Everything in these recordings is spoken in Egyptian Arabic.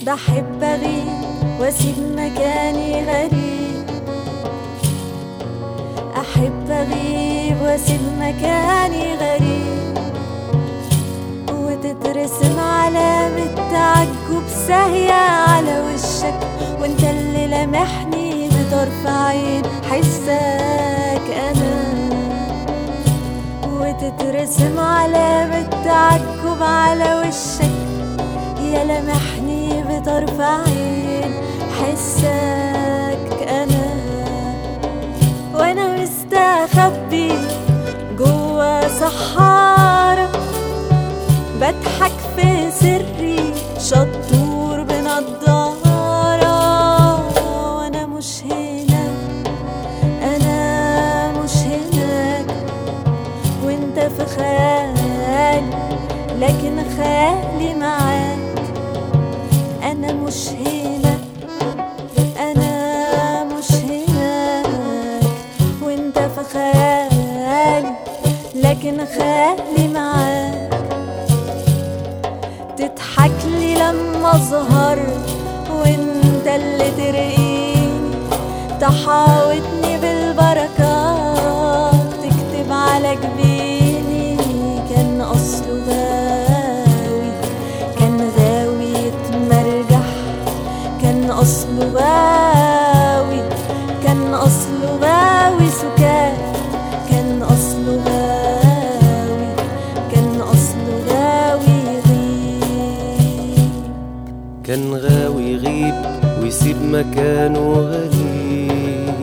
بحب اغيب واسيب مكاني غريب احب اغيب واسيب مكاني غريب وتترسم علامة تعجب ساهية على وشك وانت اللي لامحني بطرف عين حسك انا وتترسم علامة تعجب على وشك يا لمحني بطرف عين حسك انا وانا مستخبي جوا صحارى بضحك في سري شطور بنضارة وانا مش هنا انا مش هناك وانت في خيالي لكن خيالي معاك انا مش هنا انا مش هناك وانت في خيالي لكن خيالي معاك تضحك لي لما اظهر وانت اللي ترقيني تحاوطني بالبركات تكتب على جبيني كان اصله غاوي كان غاوي يتمرجح كان اصله غاوي كان اصله غاوي سكات كان اصله غاوي كان اصله غاوي غيب كان غاوي يغيب ويسيب مكانه غريب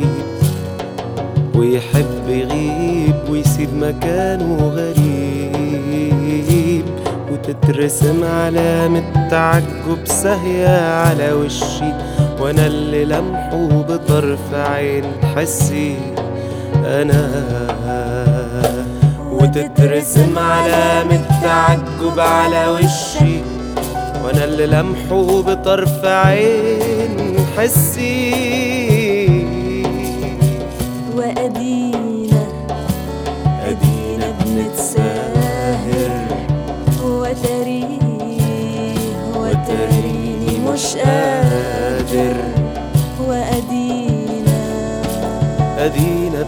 ويحب يغيب ويسيب مكانه غريب وتترسم علامة تعجب ساهية على وشي وانا اللي لمحه بطرف عين حسي انا وتترسم علامة تعجب على وشي وانا اللي لمحه بطرف عين حسي وأدينا أدينا بنتساهر وتريه وتريني مش قادر وأدينا ادينا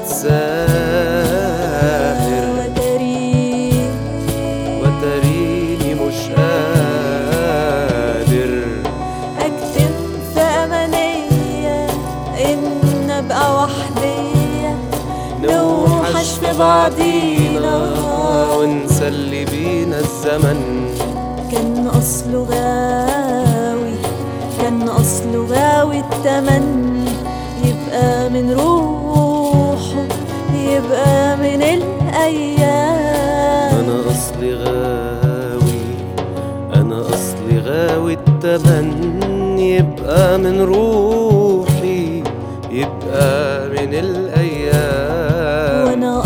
بنتساهر وتريه وتريني مش قادر أكتب في أمانية إن أبقى وحدية نوحش في بعضينا ونسلي بينا الزمن كان أصله غاوي كان أصله غاوي التمني يبقى من روحه يبقى من الأيام انا اصلي غاوي انا اصلي غاوي التمني يبقى من روحي يبقى من الايام وأنا